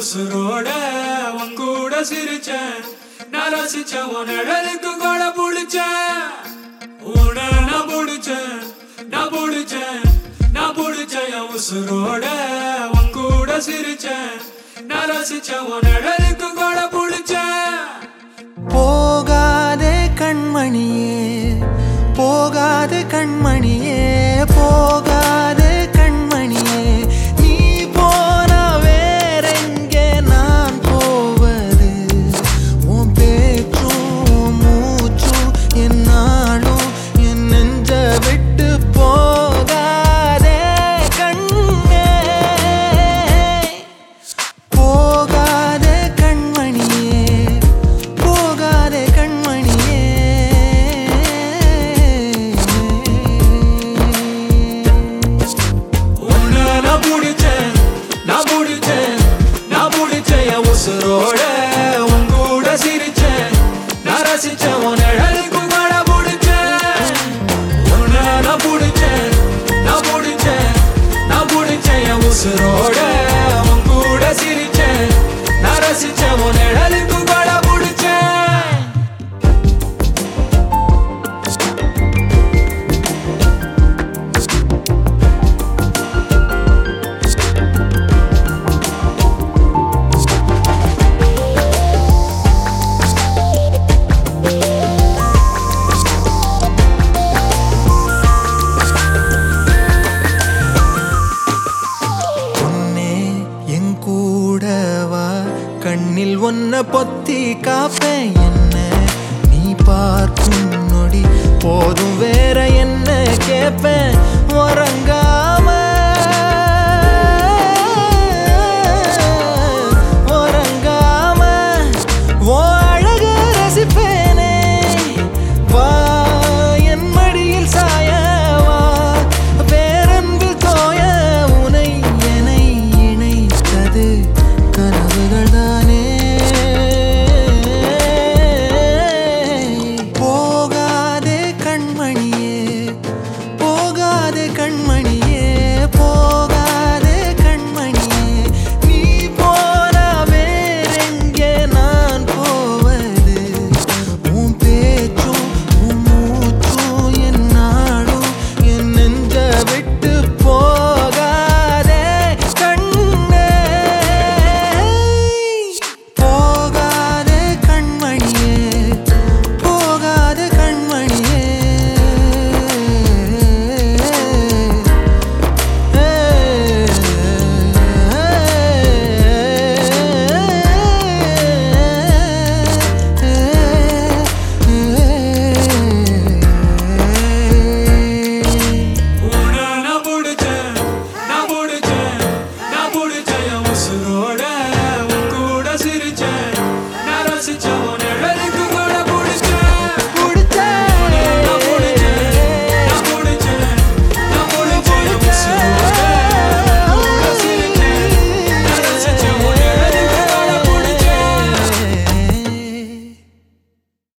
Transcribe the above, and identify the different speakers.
Speaker 1: உசுரோட உன் கூட சிரிச்சேன் நான் ரசிச்சேன் உன் நிழலுக்கு கூட பிடிச்சேன் உன்னை நான் பிடிச்சேன் நான் பிடிச்சேன் நான் பிடிச்சேன் என் உசுரோட உன் கூட சிரிச்சேன் நான் ரசிச்சேன் உன் நிழலுக்கு கூட பிடிச்சேன்
Speaker 2: போகாதே கண்மணியே போகாதே கண்மணியே போகாதே கண்மணியே நீ போனா வேறெங்கே நான் போவது உன் பேச்சும் உன் மூச்சும் என் நாளும் என் நெஞ்ச விட்டு போகாதே கண்ணே போகாதே கண்மணியே போகாதே கண்மணியே
Speaker 1: உன்னை நான் பிடிச்சேன் நான் பிடிச்சேன் நான் பிடிச்சேன் என் உசுரோட உன் கூட சிரிச்சேன் நான் ரசிச்சேன் உன் நிழலுக்கு கூட பிடிச்சேன் உன்னை நான் பிடிச்சேன் நான் பிடிச்சேன் நான் பிடிச்சேன் என் உசுரோட உன் கூட சிரிச்சேன் நான் ரசிச்சேன் உன் நிழலுக்கு கூட பிடிச்சேன்
Speaker 2: பொன்னே என் கூட வா கண்ணில் ஒன்ன பொத்தி காப்பேன் என்ன நீ பார்க்கும் நொடி போதும் வேற என்ன கேட்பேன் உறங்கா